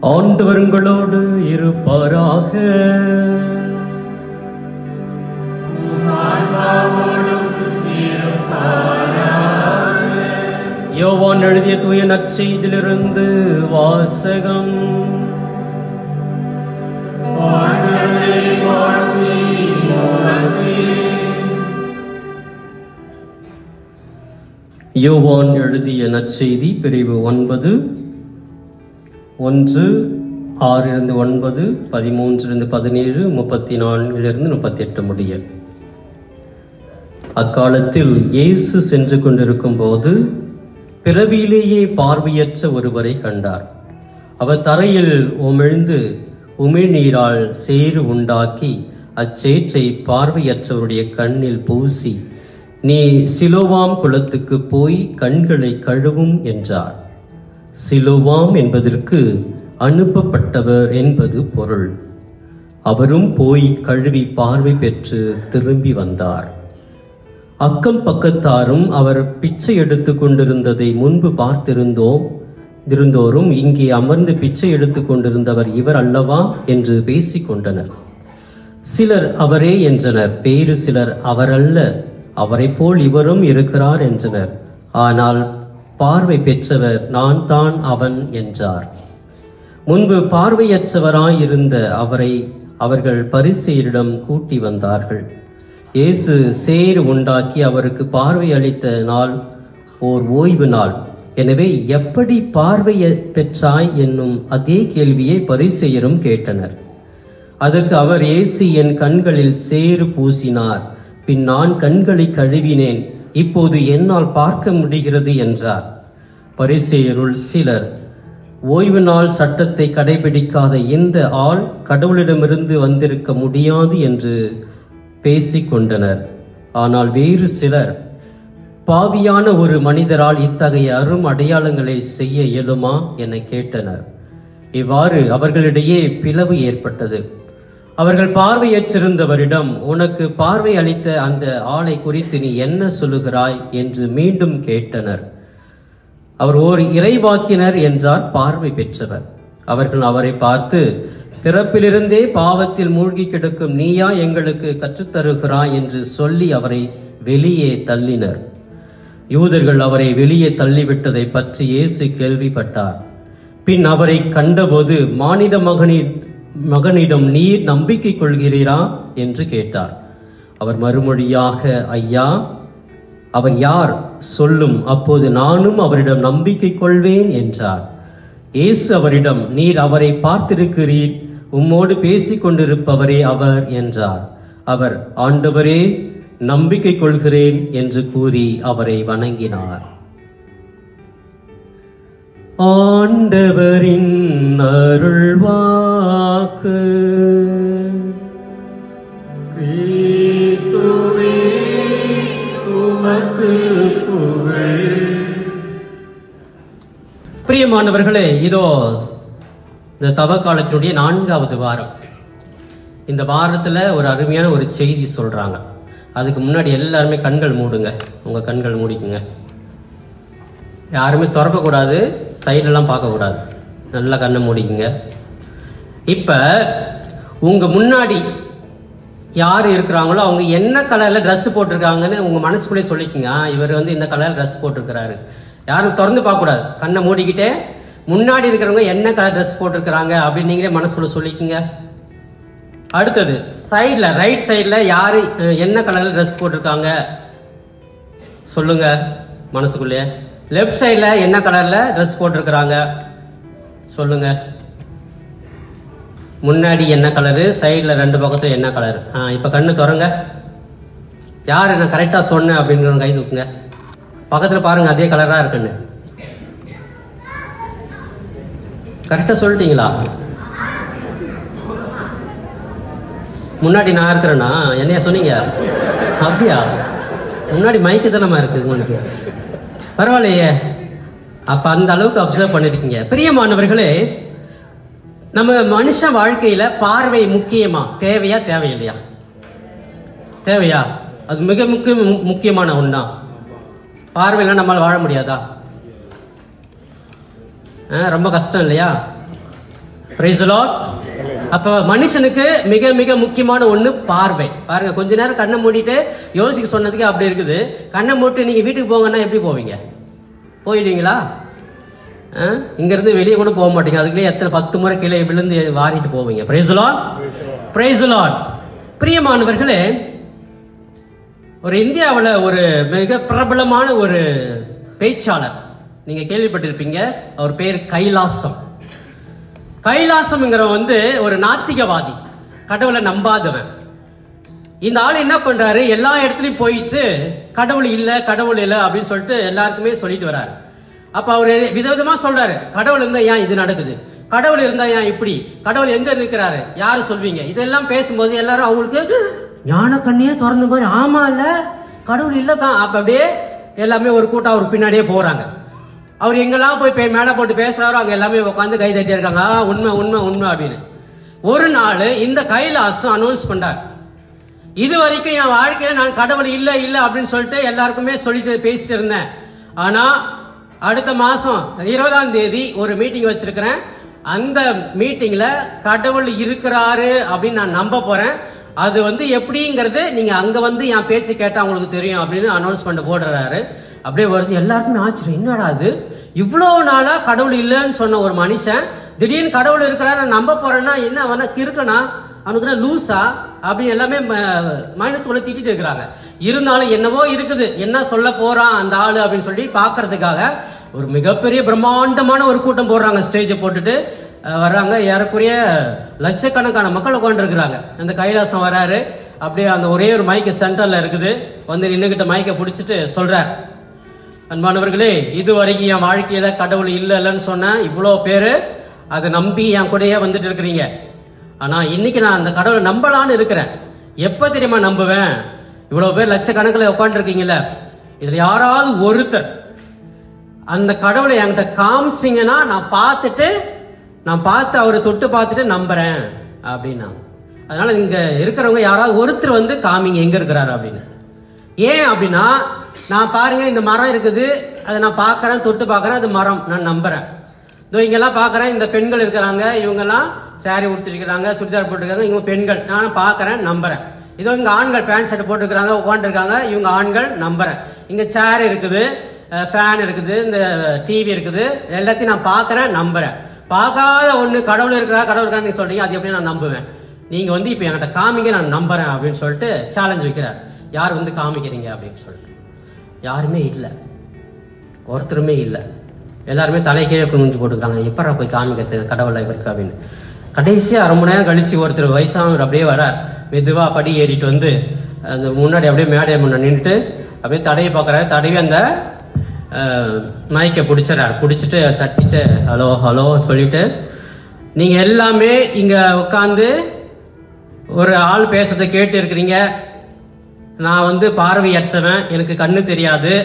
ஆண்டவர்களோடு இருப்பாராக யோவான் எழுதிய தூய நற்செய்திலிருந்து வாசகம் யோவான் எழுதிய நற்செய்தி பிரிவு ஒன்பது ஒன்று ஆறிலிருந்து ஒன்பது பதிமூன்றிலிருந்து பதினேழு முப்பத்தி நான்கிலிருந்து முப்பத்தி எட்டு முடிய அக்காலத்தில் இயேசு சென்று கொண்டிருக்கும் போது பிறவியிலேயே பார்வையற்ற ஒருவரை கண்டார் அவர் தரையில் உமிழ்ந்து உமிழ்நீரால் சேறு உண்டாக்கி அச்சேற்றை பார்வையற்றவருடைய கண்ணில் பூசி நீ சிலோவாம் குளத்துக்கு போய் கண்களை கழுவும் என்றார் சிலோவாம் என்பதற்கு அனுப்பப்பட்டவர் என்பது பொருள் அவரும் போய் கழுவி பார்வை பெற்று திரும்பி வந்தார் அக்கம் பக்கத்தாரும் அவர் பிச்சை எடுத்துக் கொண்டிருந்ததை முன்பு பார்த்திருந்தோம் இருந்தோரும் இங்கே அமர்ந்து பிச்சை எடுத்துக் கொண்டிருந்தவர் இவர் அல்லவா என்று பேசிக் கொண்டனர் சிலர் அவரே என்றனர் வேறு சிலர் அவரல்ல அவரைப் போல் இவரும் இருக்கிறார் என்றனர் ஆனால் பார்வை பெற்றவர் நான் தான் அவன் என்றார் முன்பு பார்வையற்றவராயிருந்த அவரை அவர்கள் பரிசெயரிடம் கூட்டி வந்தார்கள் இயேசு சேறு உண்டாக்கி அவருக்கு பார்வை அளித்த நாள் ஓர் ஓய்வு நாள் எனவே எப்படி பார்வைய பெற்றாய் என்னும் அதே கேள்வியை பரிசெயரும் கேட்டனர் அதற்கு அவர் இயேசு என் கண்களில் சேறு பூசினார் பின் நான் கண்களை கழுவினேன் இப்போது என்னால் பார்க்க முடிகிறது என்றார் பரிசேயருள் சிலர் ஓய்வு நாள் சட்டத்தை கடைபிடிக்காத இந்த ஆள் கடவுளிடமிருந்து வந்திருக்க முடியாது என்று பேசிக் கொண்டனர் ஆனால் வேறு சிலர் பாவியான ஒரு மனிதரால் இத்தகைய அரும் அடையாளங்களை செய்ய இயலுமா என கேட்டனர் இவ்வாறு அவர்களிடையே பிளவு ஏற்பட்டது அவர்கள் பார்வையற்றிருந்தவரிடம் உனக்கு பார்வை அளித்த அந்த ஆளை குறித்து நீ என்ன சொல்லுகிறாய் என்று மீண்டும் கேட்டனர் அவர் ஓர் இறைவாக்கினர் என்றார் பார்வை பெற்றவர் அவர்கள் அவரை பார்த்து பிறப்பிலிருந்தே பாவத்தில் மூழ்கி கிடக்கும் நீயா எங்களுக்கு கற்றுத்தருகிறாய் என்று சொல்லி அவரை வெளியே தள்ளினர் யூதர்கள் அவரை வெளியே தள்ளிவிட்டதை பற்றி இயேசு கேள்விப்பட்டார் பின் அவரை கண்டபோது மானிட மகனின் மகனிடம் நீர் நம்பிக்கை கொள்கிறீரா என்று கேட்டார் அவர் மறுமொழியாக ஐயா அவர் யார் சொல்லும் அப்போது நானும் அவரிடம் நம்பிக்கை கொள்வேன் என்றார் இயேசு அவரிடம் நீர் அவரை பார்த்திருக்கிறீர் உம்மோடு பேசிக் கொண்டிருப்பவரே அவர் என்றார் அவர் ஆண்டவரே நம்பிக்கை கொள்கிறேன் என்று கூறி அவரை வணங்கினார் ஆண்டவரின் அருள்வாக்கு கிறிஸ்துவே உமக்கு புகழ் பிரியமானவர்களே இதோ இந்த தவ காலத்தினுடைய நான்காவது வாரம் இந்த வாரத்துல ஒரு அருமையான ஒரு செய்தி சொல்றாங்க அதுக்கு முன்னாடி எல்லாருமே கண்கள் மூடுங்க உங்க கண்கள் மூடிக்குங்க யாருமே திறக்கக்கூடாது சைடெல்லாம் பார்க்கக்கூடாது நல்லா கண்ணை மூடிக்குங்க இப்ப உங்க முன்னாடி யார் இருக்கிறாங்களோ அவங்க என்ன கலர்ல Dress போட்டிருக்காங்கன்னு உங்க மனசுக்குள்ளே சொல்லிக்கங்க ஆ, இவர் வந்து இந்த கலர் Dress போட்டிருக்கிறாரு யாரும் திறந்து பார்க்க கூடாது கண்ணை மூடிக்கிட்டே முன்னாடி இருக்கிறவங்க என்ன கலர் Dress போட்டிருக்கிறாங்க அப்படின்னு நீங்களே மனசுக்குள்ள சொல்லிக்கங்க அடுத்தது சைடுல ரைட் சைடுல யாரு அஹ், என்ன கலர்ல Dress போட்டிருக்காங்க சொல்லுங்க மனசுக்குள்ளே லெஃப்ட் சைடுல என்ன கலர்ல Dress போட்டிருக்கிறாங்க சொல்லுங்க முன்னாடி என்ன கலரு சைடில் ரெண்டு பக்கத்தும் என்ன கலர் ஆ இப்போ கண்ணு திறங்க யார் நான் கரெக்டாக சொன்னேன் அப்படிங்கிற கை தூக்குங்க பக்கத்தில் பாருங்க அதே கலராக இருக்குன்னு கரெக்டாக சொல்லிட்டீங்களா முன்னாடி நான் இருக்கிறேன்னா என்னையா சொன்னீங்க அப்படியா முன்னாடி மைக்கு தானமா இருக்குது உங்களுக்கு பரவாயில்லையே அப்ப அந்த அளவுக்கு அப்சர்வ் பண்ணிருக்கீங்க பிரியமானவர்களே நம்ம மனுஷ வாழ்க்கையில பார்வை முக்கியமா தேவையா தேவையில்லையா தேவையா அது மிக முக்கிய முக்கியமான ஒண்ணா பார்வையில நம்மளால வாழ முடியாதா ஆ, ரொம்ப கஷ்டம் இல்லையா Praise the Lord. அப்ப மனுஷனுக்கு மிக மிக முக்கியமான ஒண்ணு பார்வை பாருங்க கொஞ்ச நேரம் கண்ணை மூடிட்டு யோசிக்க சொன்னதுக்கு அப்படி இருக்குது கண்ணை மூட்டு நீங்க வீட்டுக்கு போங்கன்னா எப்படி போவீங்க போயிடுவீங்களா ஆ? இங்க இருந்து வெளியே கூட போக மாட்டீங்க அதுக்குள்ளே எத்தனை பத்து முறை கீழே விழுந்து வாரிட்டு போவீங்க பிரைஸ் லார்ட் பிரைஸ் லார்ட் பிரியமானவர்களே ஒரு இந்தியாவுல ஒரு மிக பிரபலமான ஒரு பேச்சாளர் நீங்க கேள்விப்பட்டிருப்பீங்க அவர் பேர் கைலாசம் கைலாசம்ங்கிறவன் வந்து ஒரு நாத்திகவாதி கடவுளை நம்பாதவன் இந்த ஆள் என்ன பண்றாரு எல்லா இடத்துலயும் போயிட்டு கடவுள் இல்ல கடவுள் இல்ல அப்படின்னு சொல்லிட்டு எல்லாருக்குமே சொல்லிட்டு வராரு அப்ப அவரு விதவிதமா சொல்றாரு கடவுள் இருந்தா ஏன் இது நடக்குது கடவுள் இருந்தா ஏன் இப்படி கடவுள் எங்க இருக்கிறாரு யாரு சொல்வீங்க இதெல்லாம் பேசும்போது எல்லாரும் அவங்களுக்கு ஞான கண்ணியே திறந்த மாதிரி ஆமா இல்ல கடவுள் இல்ல தான் அப்ப அப்படியே எல்லாமே ஒரு கூட்டம் அவர் பின்னாடியே போறாங்க அவர் எங்கெல்லாம் போய் பே- மேடை போட்டு பேசுறாரோ அங்க எல்லாமே உட்காந்து கை தட்டி இருக்காங்க "ஆ, உண்மை உண்மை உண்மை அப்படின்னு ஒரு நாள் இந்த கைலாசம் அனௌன்ஸ் பண்றாரு இது வரைக்கும் என் வாழ்க்கையில நான் கடவுள் இல்ல இல்ல அப்படின்னு சொல்லிட்டு எல்லாருக்குமே சொல்லிட்டு பேசிட்டு இருந்தேன் ஆனா அடுத்த மாசம் இருபதாம் தேதி ஒரு மீட்டிங் வச்சிருக்கிறேன் அந்த மீட்டிங்ல கடவுள் இருக்கிறாரு அப்படின்னு நான் நம்ப போறேன் அது வந்து எப்படிங்கிறது நீங்க அங்க வந்து என் பேச்சு கேட்டா உங்களுக்கு தெரியும் அப்படின்னு அனௌன்ஸ்மெண்ட் போடுறாரு அப்படியே வருது எல்லாருக்குமே ஆச்சரியம் என்னடா அது இவ்வளவு நாளா கடவுள் இல்லைன்னு சொன்ன ஒரு மனுஷன் திடீர்னு கடவுள் இருக்கிறாரு நான் நம்ப போறேன்னா என்ன அவனா கிறுக்கனா அவனுக்கு என்ன லூசா அப்படி எல்லாமே மைனஸ் திட்டிட்டு இருக்கிறாங்க இருந்தாலும் என்னவோ இருக்குது என்ன சொல்ல போறான் அந்த ஆளு அப்படின்னு சொல்லி பாக்குறதுக்காக ஒரு மிகப்பெரிய பிரம்மாண்டமான ஒரு கூட்டம் போடுறாங்க ஸ்டேஜை போட்டுட்டு அஹ், வர்றாங்க ஏறக்குறைய லட்சக்கணக்கான மக்கள் உட்காந்துருக்குறாங்க அந்த கைலாசம் வராரு அப்படியே அந்த ஒரே ஒரு மைக்கு சென்டர்ல இருக்குது வந்து நின்னுகிட்ட மைக்கை பிடிச்சிட்டு சொல்றார் அன்பானவர்களே இது வரைக்கும் என் வாழ்க்கையில கடவுள் இல்ல இல்லைன்னு சொன்னேன் இவ்வளோ பேரு அதை நம்பி என் கூடயே வந்துட்டு இருக்கிறீங்க ஆனா இன்னைக்கு நான் அந்த கடவுளை நம்பலான்னு இருக்கிறேன் எப்ப தெரியுமா நம்புவேன் இவ்வளவு பேர் லட்சக்கணக்கில் உட்காந்துருக்கீங்கல்ல இதுல யாராவது ஒருத்தர் அந்த கடவுளை என்கிட்ட காமிச்சிங்கன்னா நான் பார்த்துட்டு நான் பார்த்து அவரை தொட்டு பார்த்துட்டு நம்புறேன் அப்படின்னா அதனால இங்க இருக்கிறவங்க யாராவது ஒருத்தர் வந்து காமிங்க எங்க இருக்கிறாரு அப்படின்னு ஏன் அப்படின்னா நான் பாருங்க இந்த மரம் இருக்குது அதை நான் பார்க்கறேன் தொட்டு பார்க்கறேன் அது மரம் நான் நம்புறேன் இதோ இங்கெல்லாம் பார்க்கறேன் இந்த பெண்கள் இருக்கிறாங்க இவங்கெல்லாம் saree உடுத்திருக்கிறாங்க சுடிதார் போட்டிருக்காங்க இவங்க பெண்கள் நான் பார்க்கறேன் நம்புறேன் இதோ இங்க ஆண்கள் பேண்ட் ஷர்ட் போட்டுருக்காங்க உட்காந்துருக்காங்க இவங்க ஆண்கள் நம்புறேன் இங்க சேர் இருக்குது ஃபேன் இருக்குது இந்த டிவி இருக்குது எல்லாத்தையும் நான் பார்க்கறேன் நம்புறேன் பார்க்காத ஒண்ணு கடவுள் இருக்கிறா கடவுள் இருக்கா நீங்க சொல்றீங்க அது எப்படி நான் நம்புவேன் நீங்க வந்து இப்ப என்கிட்ட காமிங்க நான் நம்புறேன் அப்படின்னு சொல்லிட்டு சேலஞ்ச் வைக்கிறார் யார் வந்து காமிக்கிறீங்க அப்படின்னு சொல்லிட்டு யாருமே இல்லை ஒருத்தருமே இல்லை எல்லாருமே தலை கீழே குனிஞ்சு போட்டுக்கிறாங்க எப்பரா போய் காமிக்கிறது கடவுளை இவருக்கு அப்படின்னு கடைசி அரை மணி நேரம் கழிச்சு ஒருத்தர் வயசானவர் அப்படியே வரார் மெதுவா படி ஏறிட்டு வந்து அந்த முன்னாடி அப்படியே மேடை முன்ன நின்றுட்டு அப்படியே தடையை பார்க்கறாரு தடவி அந்த மைக்கை பிடிச்சிடறாரு பிடிச்சிட்டு தட்டிட்டு ஹலோ ஹலோ சொல்லிட்டு நீங்க எல்லாமே இங்க உட்காந்து ஒரு ஆள் பேசுறதை கேட்டு இருக்கிறீங்க நான் வந்து பார்வையற்றவன் எனக்கு கண்ணு தெரியாது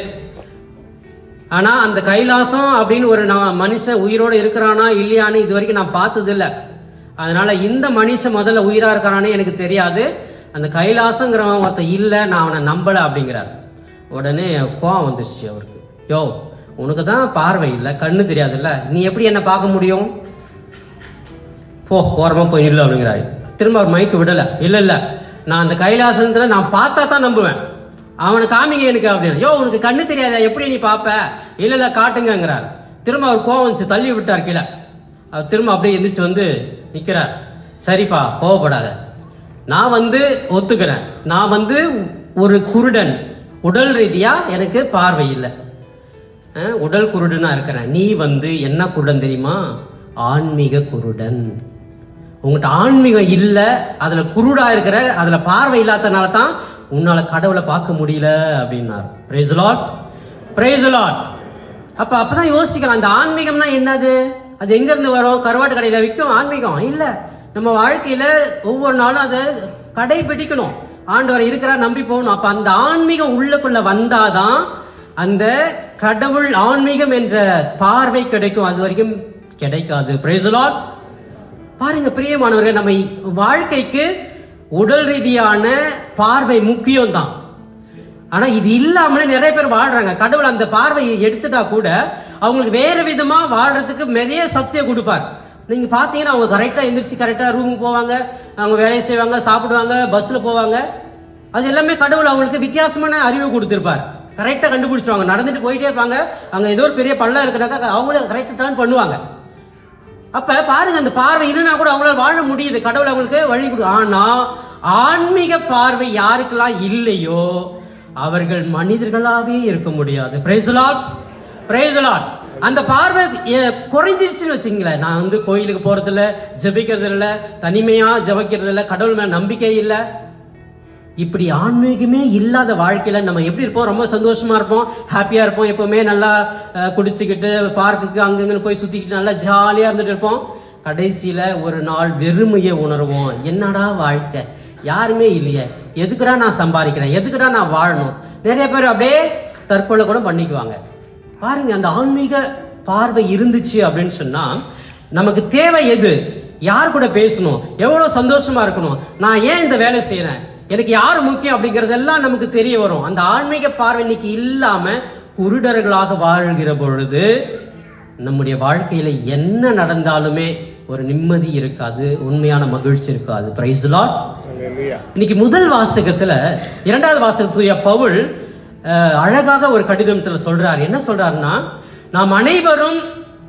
ஆனா அந்த கைலாசம் அப்படின்னு ஒரு ந- மனுஷன் உயிரோட இருக்கிறானா இல்லையான்னு இது வரைக்கும் நான் பார்த்தது இல்ல அதனால இந்த மனுஷன் முதல்ல உயிரா இருக்கிறானே எனக்கு தெரியாது அந்த கைலாசங்கிறவன் ஒருத்தன் இல்ல நான் அவனை நம்பல அப்படிங்கிறார் உடனே கோவம் வந்துச்சு அவருக்கு யோ உனக்கு தான் பார்வை இல்லை கண்ணு தெரியாதுல்ல நீ எப்படி என்ன பார்க்க முடியும் போ ஓரமா போய் நில்லு அப்படிங்கிறாரு திரும்ப அவர் மைக்கு விடல இல்ல இல்ல நான் அந்த கைலாசத்துல நான் பார்த்தா தான் நம்புவேன் அவனை காமிங்க எனக்கு அப்படின்னு யோ உனக்கு கண்ணு தெரியாதா எப்படி நீ பாப்ப இல்ல இல்ல காட்டுங்கிறார் திரும்ப அவர் கோவம் வந்துச்சு தள்ளி விட்டார் கீழே அவர் திரும்ப அப்படியே எந்திரிச்சு வந்து நிக்கிறார் சரிப்பா கோவப்படாத நான் வந்து ஒத்துக்கிறேன் நான் வந்து ஒரு குருடன் உடல் ரீதியா எனக்கு பார்வை இல்லை அஹ், உடல் குருடனா இருக்கிறேன் நீ வந்து என்ன குருடன் தெரியுமா ஆன்மீக குருடன் உங்ககிட்ட ஆன்மீகம் இல்ல அதுல குருடா இருக்கிற அதுல பார்வை இல்லாதனால தான் உன்னால கடவுளை பார்க்க முடியல அப்படின்னாரு பிரைஸ் லாட் பிரைஸ் லாட் அப்ப அப்பதான் யோசிக்கலாம் அந்த ஆன்மீகம்னா என்னது அது எங்க இருந்து வரும் கருவாட்டு கடையில விற்கும் ஆன்மீகம் இல்ல நம்ம வாழ்க்கையில ஒவ்வொரு நாளும் அதை கடைபிடிக்கணும் ஆண்டவர் இருக்கிறார் நம்பி போகணும் அப்ப அந்த ஆன்மீகம் உள்ளுக்குள்ள வந்தாதான் அந்த கடவுள் ஆன்மீகம் என்ற பார்வை கிடைக்கும் அது வரைக்கும் கிடைக்காது பிரைஸ் லாட் பாருங்க பிரியமானவர்கள் நம்ம வாழ்க்கைக்கு உடல் ரீதியான பார்வை முக்கியம் தான் ஆனா இது இல்லாமலே நிறைய பேர் வாழ்றாங்க கடவுள் அந்த பார்வையை எடுத்துட்டா கூட அவங்களுக்கு வேற விதமா வாழ்றதுக்கு நிறைய சக்தியை கொடுப்பார் நீங்க பாத்தீங்கன்னா அவங்க கரெக்டா எந்திரிச்சு கரெக்டா ரூமுக்கு போவாங்க அவங்க வேலையை செய்வாங்க சாப்பிடுவாங்க பஸ்ல போவாங்க அது எல்லாமே கடவுள் அவங்களுக்கு வித்தியாசமான அறிவு கொடுத்திருப்பார் கரெக்டா கண்டுபிடிச்சிருவாங்க நடந்துட்டு போயிட்டே இருப்பாங்க அங்க ஏதோ ஒரு பெரிய பள்ளம் இருக்குனாக்கா அவங்களே கரெக்டா டர்ன் பண்ணுவாங்க அப்ப பாருங்க அந்த பார்வை இல்லைன்னா கூட அவங்களால வாழ முடியுது கடவுள் அவங்களுக்கு வழி கொடு ஆனா ஆன்மீக பார்வை யாருக்கெல்லாம் இல்லையோ அவர்கள் மனிதர்களாவே இருக்க முடியாது பிரேசலாட் பிரேசலாட் அந்த பார்வை எ- குறைஞ்சிருச்சுன்னு வச்சுங்களேன் நான் வந்து கோயிலுக்கு போறது இல்ல ஜெபிக்கிறது இல்ல தனிமையா ஜெபிக்கிறது இல்ல கடவுள் மேல நம்பிக்கை இல்ல இப்படி ஆன்மீகமே இல்லாத வாழ்க்கையில நம்ம எப்படி இருப்போம் ரொம்ப சந்தோஷமா இருப்போம் ஹாப்பியா இருப்போம் எப்பவுமே நல்லா அஹ், குடிச்சுக்கிட்டு பார்க்குக்கு அங்கங்க போய் சுத்திக்கிட்டு நல்லா ஜாலியா இருந்துட்டு இருப்போம் கடைசியில ஒரு நாள் வெறுமையை உணர்வோம் என்னடா வாழ்க்கை யாருமே இல்லையே எதுக்குடா நான் சம்பாதிக்கிறேன் எதுக்குடா நான் வாழணும் நிறைய பேர் அப்படியே தற்கொலை கூட பண்ணிக்குவாங்க பாருங்க அந்த ஆன்மீக பார்வை இருந்துச்சு அப்படின்னு சொன்னா நமக்கு தேவை எது யார் கூட பேசணும் எவ்வளவு சந்தோஷமா இருக்கணும் நான் ஏன் இந்த வேலை செய்யறேன் எனக்கு யார் முக்கியம் அப்படிங்கறதெல்லாம் நமக்கு தெரிய வரும் அந்த ஆன்மீக பார்வை இன்னைக்கு இல்லாம குருடர்களாக வாழ்கிற பொழுது நம்முடைய வாழ்க்கையில என்ன நடந்தாலுமே ஒரு நிம்மதி இருக்காது உண்மையான மகிழ்ச்சி இருக்காது பிரைஸ் லாட் இன்னைக்கு முதல் வாசகத்துல இரண்டாவது வாசகத்துடைய பவுல் அஹ், அழகாக ஒரு கடிதத்துல சொல்றார் என்ன சொல்றாருன்னா நாம் அனைவரும்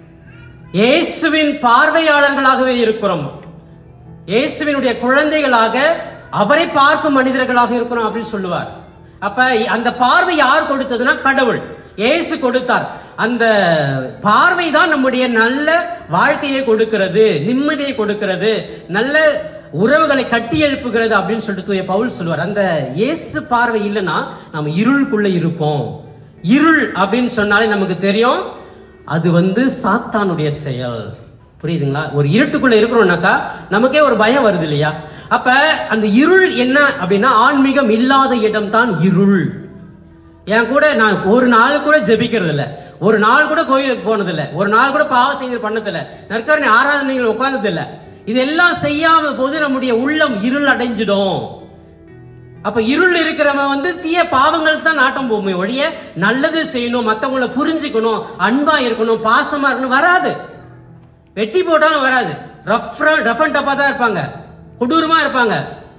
இயேசுவின் பார்வையாளர்களாகவே இருக்கிறோம் இயேசுவினுடைய குழந்தைகளாக அவரை பார்க்கும் மனிதர்களாக இருக்கிறோம் அப்படின்னு சொல்லுவார் அப்ப அந்த பார்வை யார் கொடுத்ததுன்னா கடவுள் இயேசு கொடுத்தார் அந்த பார்வை தான் நம்முடைய நல்ல வாழ்க்கையை கொடுக்கிறது நிம்மதியை கொடுக்கிறது நல்ல உறவுகளை கட்டி எழுப்புகிறது அப்படின்னு சொல்லிட்டு தூய பவுல் சொல்லுவார் அந்த இயேசு பார்வை இல்லைன்னா நம்ம இருளுக்குள்ள இருப்போம் இருள் அப்படின்னு சொன்னாலே நமக்கு தெரியும் அது வந்து சாத்தானுடைய செயல் புரியுதுங்களா ஒரு இருட்டுக்குள்ள இருக்கிறோம்னாக்கா நமக்கே ஒரு பயம் வருது இல்லையா அப்ப அந்த இருள் என்ன அப்படின்னா ஆன்மீகம் இல்லாத இடம் தான் இருள் என் கூட நான் ஒரு நாள் கூட ஜெபிக்கிறது இல்ல ஒரு நாள் கூட கோயிலுக்கு போனது இல்ல ஒரு நாள் கூட பாவ செய்து பண்ணது இல்ல நற்கரணை ஆராதனைகள் உட்கார்ந்தது இல்ல இதெல்லாம் செய்யாம போது நம்முடைய உள்ளம் இருள் அடைஞ்சிடும் அப்ப இருள் இருக்கிறவன் வந்து தீய பாவங்கள் தான் நாட்டம் போகுமே ஒழிய நல்லது செய்யணும் மத்தவங்கள புரிஞ்சுக்கணும் அன்பா இருக்கணும் பாசமா இருக்கணும் வராது வெட்டி போட்டாலும் வராது ரஃப் ரஃப் அண்ட் டப்பா தான் இருப்பாங்க கொடூரமா இருப்பாங்க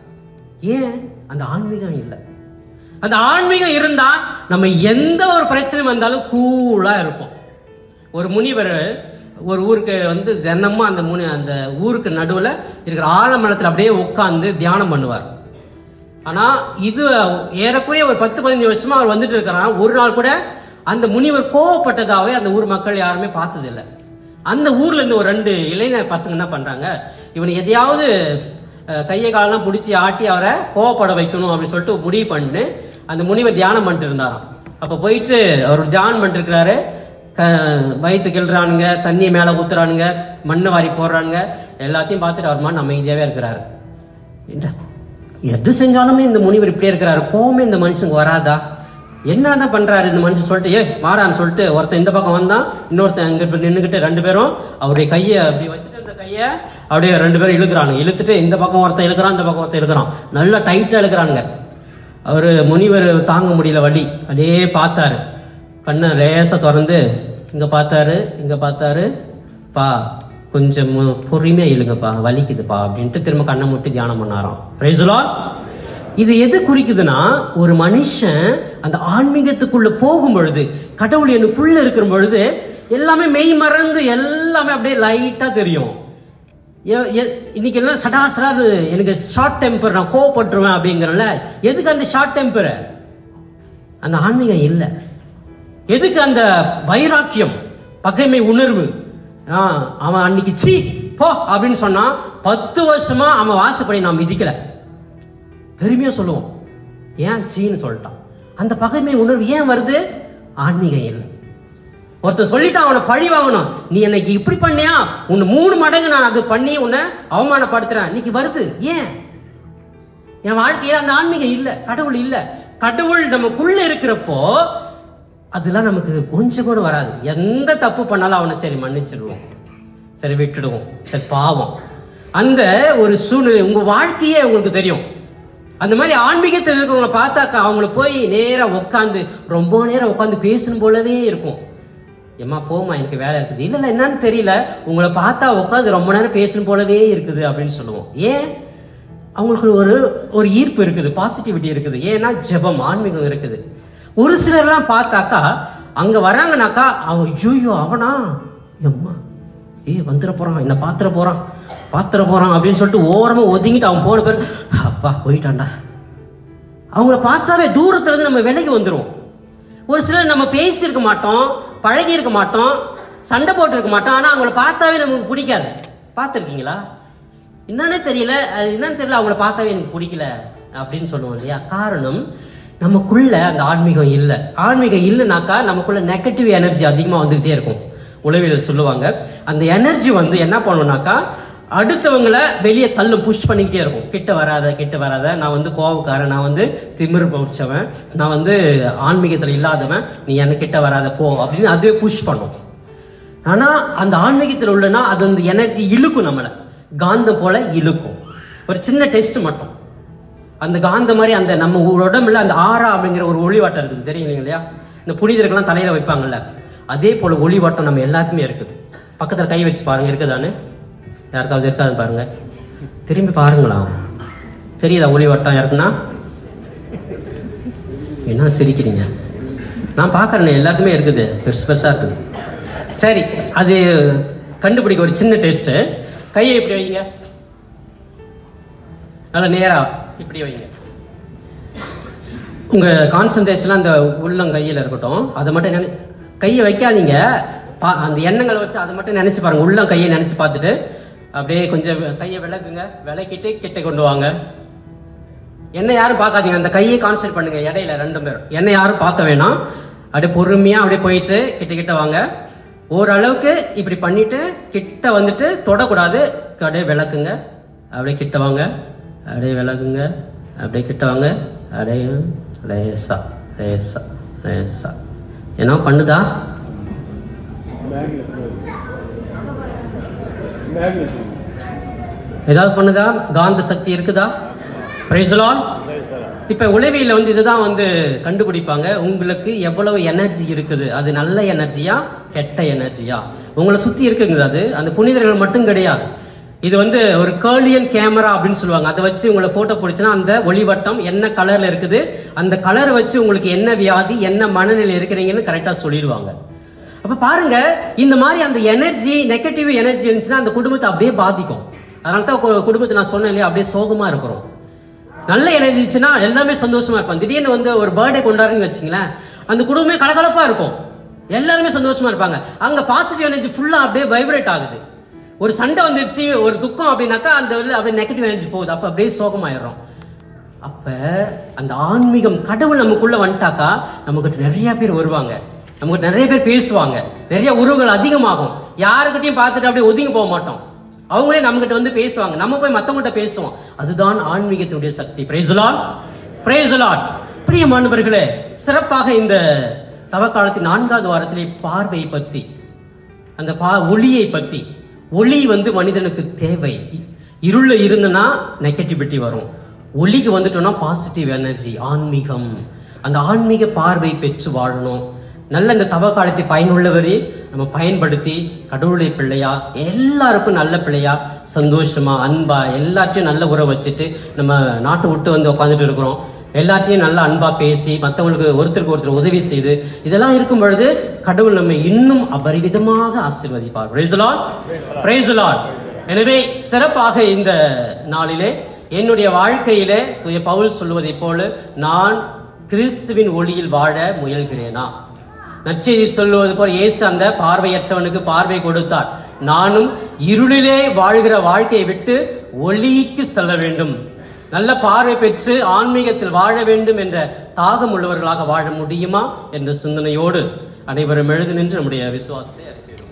ஏன் அந்த ஆன்மீகம் இல்லை அந்த ஆன்மீகம் இருந்தா நம்ம எந்த ஒரு பிரச்சனை வந்தாலும் கூலா இருப்போம் ஒரு முனிவர் ஒரு ஊருக்கு வந்து தினமும் அந்த முனி அந்த ஊருக்கு நடுவுல இருக்கிற ஆலமரத்துல அப்படியே உட்கார்ந்து தியானம் பண்ணுவார் ஆனா இது ஏறக்குறைய ஒரு பத்து பதினஞ்சு வருஷமா அவர் வந்துட்டு இருக்கிறார் ஒரு நாள் கூட அந்த முனிவர் கோவப்பட்டதாவே அந்த ஊர் மக்கள் யாருமே பார்த்தது இல்ல அந்த ஊர்ல இருந்து ஒரு ரெண்டு இளைஞர் பசங்க என்ன பண்றாங்க இவனை எதையாவது அஹ், கையை காலெல்லாம் பிடிச்சி ஆட்டி அவரை கோவப்பட வைக்கணும் அப்படின்னு சொல்லிட்டு முடிவு பண்ணு அந்த முனிவர் தியானம் பண்ணிட்டு இருந்தாராம் அப்ப போயிட்டு அவர் தியானம் பண்ணிட்டு இருக்கிறாரு க- வயித்து கிள்றானுங்க தண்ணி மேல ஊத்துறானுங்க மண்ணை வாரி போடுறானுங்க எல்லாத்தையும் பார்த்துட்டு அவர் மாதிரி அமைதியாவே இருக்கிறாரு என்ன எது செஞ்சாலுமே இந்த முனிவர் இப்படியே இருக்கிறாரு கோவமே இந்த மனுஷனுக்கு வராதா என்னதான் பண்றாரு இந்த மனுஷன் சொல்லிட்டு ஏ வாடான்னு சொல்லிட்டு ஒருத்தன் இந்த பக்கம் வந்தான் இன்னொருத்தன் அங்க இப்ப நின்னுகிட்டு ரெண்டு பேரும் அவருடைய கையை அப்படி வச்சுட்டு அந்த கையை அப்படியே ரெண்டு பேரும் இழுக்கிறானுங்க இழுத்துட்டு இந்த பக்கம் ஒருத்தன் இழுக்கிறான் இந்த பக்கம் ஒருத்தன் இழுக்கிறான் நல்லா டைட்டா இழுக்கிறானுங்க அவரு முனிவர் தாங்க முடியல வலி அப்படியே பார்த்தாரு கண்ணை லேசா திறந்து இங்க பார்த்தாரு இங்க பார்த்தாரு பா கொஞ்சம் மு- பொறுமையா இழுங்கப்பா வலிக்குதுப்பா அப்படின்ட்டு திரும்ப கண்ணை மூட்டி தியானம் பண்ணாராம் Praise the Lord. இது எது குறிக்குதுன்னா ஒரு மனுஷன் அந்த ஆன்மீகத்துக்குள்ள போகும் பொழுது கடவுள் எனக்குள்ள இருக்கிற பொழுது எல்லாமே மெய் மறந்து எல்லாமே அப்படியே லைட்டா தெரியும் எ- எ- இன்னைக்கு எல்லாம் சடா சடாரு எனக்கு ஷார்ட் டெம்பர் நான் கோவப்பட்டுருவேன் அப்படிங்கிறல எதுக்கு அந்த ஷார்ட் டெம்பர் அந்த ஆன்மீகம் இல்லை எதுக்கு அந்த வைராக்கியம் பகைமை உணர்வு ஆ, அவன் அன்னைக்கு சீ போ அப்படின்னு சொன்னா பத்து வருஷமா அவன் வாசப்படி நான் மிதிக்கல பெருமையா சொல்லுவோம் ஏன் சீன்னு சொல்லிட்டான் அந்த பகைமை உணர்வு ஏன் வருது ஆன்மீகம் இல்லை ஒருத்தர் சொல்லிட்டான் அவனை பழி வாங்கணும் நீ என்னைக்கு இப்படி பண்ணியா உன்னை மூணு மடங்கு நான் அது பண்ணி உன்னை அவமானப்படுத்துறேன் இன்னைக்கு வருது ஏன் என் வாழ்க்கையில அந்த ஆன்மீகம் இல்ல கடவுள் இல்ல கடவுள் நமக்குள்ள இருக்கிறப்போ அதெல்லாம் நமக்கு கொஞ்சம் கூட வராது எந்த தப்பு பண்ணாலும் அவனை சரி மன்னிச்சிடுவோம் சரி விட்டுடுவோம் சரி பாவம் அந்த ஒரு சூழ்நிலை உங்க வாழ்க்கையே உங்களுக்கு தெரியும் அந்த மாதிரி ஆன்மீகத்தில் இருக்கிறவங்களை பார்த்தாக்கா அவங்கள போய் நேரா உட்காந்து ரொம்ப நேரம் உட்காந்து பேசணும் போலவே இருக்கும் ஏம்மா போமா எனக்கு வேலை இருக்குது இல்ல இல்ல என்னன்னு தெரியல உங்களை பார்த்தா உட்காந்து ரொம்ப நேரம் பேசணும் போலவே இருக்குது அப்படின்னு சொல்லுவோம் ஏன் அவங்களுக்கு ஒரு ஒரு ஈர்ப்பு இருக்குது பாசிட்டிவிட்டி இருக்குது ஏன்னா ஜெபம் ஆன்மீகம் இருக்குது ஒரு சிலர்லாம் பார்த்தாக்கா அங்க வராங்கனாக்கா அவன் ஐயோ அவனா எம்மா ஏய் வந்துட போறான் என்ன பாத்திர போறான் பாத்திர போறான் அப்படின்னு சொல்லிட்டு ஓரமா ஒதுங்கிட்டு அவன் போன பேர் அப்பா போயிட்டான்டா அவங்கள பார்த்தாவே தூரத்துல இருந்து நம்ம விலைக்கு வந்துருவோம் ஒரு சிலர் நம்ம பேசியிருக்க மாட்டோம் பழகி இருக்க மாட்டோம் சண்டை போட்டு இருக்க மாட்டோம் ஆனா அவங்கள பார்த்தாவே நமக்கு பிடிக்காது பார்த்துருக்கீங்களா என்னன்னே தெரியல அது என்னன்னு தெரியல அவங்கள பார்த்தாவே எனக்கு பிடிக்கல அப்படின்னு சொல்லுவோம் இல்லையா காரணம் நமக்குள்ள அந்த ஆன்மீகம் இல்லை ஆன்மீகம் இல்லைனாக்கா நமக்குள்ள நெகட்டிவ் எனர்ஜி அதிகமாக வந்துகிட்டே இருக்கும் உளவியல் சொல்லுவாங்க அந்த எனர்ஜி வந்து என்ன பண்ணுனாக்கா அடுத்தவங்களை வெளியே தள்ளும் புஷ் பண்ணிக்கிட்டே இருக்கும் கிட்ட வராத கிட்ட வராத நான் வந்து கோவக்காரன் நான் வந்து திமிரு பிடிச்சவன் நான் வந்து ஆன்மீகத்தில் இல்லாதவன் நீ என்ன கிட்ட வராத போ அப்படின்னு அதுவே புஷ் பண்ணும் ஆனா அந்த ஆன்மீகத்தில் உள்ளனா அது அந்த எனர்ஜி இழுக்கும் நம்மளை காந்தம் போல இழுக்கும் ஒரு சின்ன டெஸ்ட் மட்டும் அந்த காந்த மாதிரி அந்த நம்ம உடம்புல அந்த ஆரா அப்படிங்கிற ஒரு ஒளிவாட்டம் இருக்குது தெரியும் இல்லையா இந்த புனிதர்கள்லாம் தலையில வைப்பாங்கல்ல அதே போல ஒளிவாட்டம் நம்ம எல்லாருக்குமே இருக்குது பக்கத்துல கை வச்சு பாருங்க இருக்குதானே யாருக்காவது இருக்காது பாருங்க திரும்பி பாருங்களா தெரியுதா ஒளிவாட்டம் யாருக்குன்னா என்ன சிரிக்கிறீங்க நான் பார்க்கறேனே எல்லாருக்குமே இருக்குது பெருசு பெருசா இருக்குது சரி அது கண்டுபிடிக்க ஒரு சின்ன டெஸ்ட் கையை இப்படி வைங்க நல்லா நேரா இப்படி வைங்க உங்க கான்சன்ட்ரேஷன் அந்த உள்ளங்கையில இருக்கட்டும் அதை மட்டும் நினை கையை வைக்காதீங்க பா- அந்த எண்ணங்களை வச்சு அதை மட்டும் நினைச்சு பாருங்க உள்ளம் கையை நினைச்சு பார்த்துட்டு அப்படியே கொஞ்சம் வெ- கையை விளக்குங்க விளக்கிட்டு கிட்ட கொண்டு வாங்க என்ன யாரும் பார்க்காதீங்க அந்த கையை கான்சன்ட்ரேட் பண்ணுங்க இடையில ரெண்டு பேரும் என்ன யாரும் பார்க்க வேணாம் அப்படியே பொறுமையா அப்படியே போயிட்டு கிட்ட கிட்ட வாங்க ஓரளவுக்கு இப்படி பண்ணிட்டு கிட்ட வந்துட்டு தொடக்கூடாது அப்படியே விளக்குங்க அப்படியே கிட்ட வாங்க அப்படியே விளக்குங்க அப்படியே கிட்ட வாங்க அப்படியே லேசா லேசா லேசா என்ன பண்ணுதா ஏதாவது பண்ணுதா காந்த சக்தி இருக்குதா பிரைசலால் இப்ப உளவியல வந்து இதுதான் வந்து கண்டுபிடிப்பாங்க உங்களுக்கு எவ்வளவு எனர்ஜி இருக்குது அது நல்ல எனர்ஜியா கெட்ட எனர்ஜியா உங்களை சுத்தி இருக்குங்க அது அந்த புனிதர்கள் மட்டும் கிடையாது இது வந்து ஒரு கேர்லியன் கேமரா அப்படின்னு சொல்லுவாங்க அதை வச்சு உங்களை போட்டோ பிடிச்சுன்னா அந்த ஒளிவட்டம் என்ன கலர்ல இருக்குது அந்த கலர் வச்சு உங்களுக்கு என்ன வியாதி என்ன மனநிலை இருக்கிறீங்கன்னு கரெக்டா சொல்லிடுவாங்க அப்ப பாருங்க இந்த மாதிரி அந்த எனர்ஜி நெகட்டிவ் எனர்ஜி இருந்துச்சுன்னா அந்த குடும்பத்தை அப்படியே பாதிக்கும் அதனால தான் கு- குடும்பத்தை நான் சொன்னேன் இல்லையா அப்படியே சோகமா இருக்கிறோம் நல்ல எனர்ஜி இருந்துச்சுன்னா எல்லாமே சந்தோஷமா இருப்பாங்க திடீர்னு வந்து ஒரு பர்த்டே கொண்டாடுறீங்கன்னு வச்சுங்களேன் அந்த குடும்பமே கலகலப்பா இருக்கும் எல்லாருமே சந்தோஷமா இருப்பாங்க அங்க பாசிட்டிவ் எனர்ஜி ஃபுல்லா அப்படியே வைப்ரேட் ஆகுது ஒரு சண்டை வந்துடுச்சு ஒரு துக்கம் அப்படின்னாக்கா அந்த இதுல அப்படியே நெகட்டிவ் எனர்ஜி போகுது அப்ப அப்படியே சோகமாயிடுறோம் அப்ப அந்த ஆன்மீகம் கடவுள் நமக்குள்ள வந்துட்டாக்கா நமக்கு நிறைய பேர் வருவாங்க நமக்கு நிறைய பேர் பேசுவாங்க நிறைய உறவுகள் அதிகமாகும் யாருக்கிட்டையும் பார்த்துட்டு அப்படியே ஒதுங்கி போக மாட்டோம் அவங்களே நம்மகிட்ட வந்து பேசுவாங்க நம்ம போய் மத்தவங்ககிட்ட பேசுவோம் அதுதான் ஆன்மீகத்தினுடைய சக்தி பிரேசுலாட் பிரேசுலாட் பிரியமானவர்களே சிறப்பாக இந்த தவக்காலத்தின் நான்காவது வாரத்திலே பார்வை பத்தி அந்த பா ஒளியை பத்தி ஒளி வந்து மனிதனுக்கு தேவை இருள இருந்தனா நெகட்டிவிட்டி வரும் ஒளிக்கு வந்துட்டோம்னா பாசிட்டிவ் எனர்ஜி ஆன்மீகம் அந்த ஆன்மீக பார்வை பெற்று வாழணும் நல்ல இந்த தவ காலத்தை பயனுள்ளவரே நம்ம பயன்படுத்தி கடவுளுடைய பிள்ளையா எல்லாருக்கும் நல்ல பிள்ளையா சந்தோஷமா அன்பா எல்லாத்தையும் நல்ல உறவு வச்சுட்டு நம்ம நாட்டை விட்டு வந்து உட்காந்துட்டு இருக்கிறோம் எல்லாத்தையும் நல்லா அன்பா பேசி மற்றவங்களுக்கு ஒருத்தருக்கு ஒருத்தர் உதவி செய்து இதெல்லாம் இருக்கும் பொழுது கடவுள் நம்மை இன்னும் அபரிவிதமாக ஆசீர்வதிப்பார் Praise the Lord. Praise the Lord. எனவே சிறப்பாக இந்த நாளிலே என்னுடைய வாழ்க்கையிலே தூய பவுல் சொல்லுவதைப் போல நான் கிறிஸ்துவின் ஒளியில் வாழ முயல்கிறேனா நற்செய்தி சொல்லுவது போல் இயேசு அந்த பார்வையற்றவனுக்கு பார்வை கொடுத்தார் நானும் இருளிலே வாழ்கிற வாழ்க்கையை விட்டு ஒளிக்கு செல்ல வேண்டும் நல்ல பார்வை பெற்று ஆன்மீகத்தில் வாழ வேண்டும் என்ற தாகம் உள்ளவர்களாக வாழ முடியுமா என்ற சிந்தனையோடு அனைவரும் எழுது நின்று நம்முடைய விசுவாசத்தை அறிக்கையிடுவோம்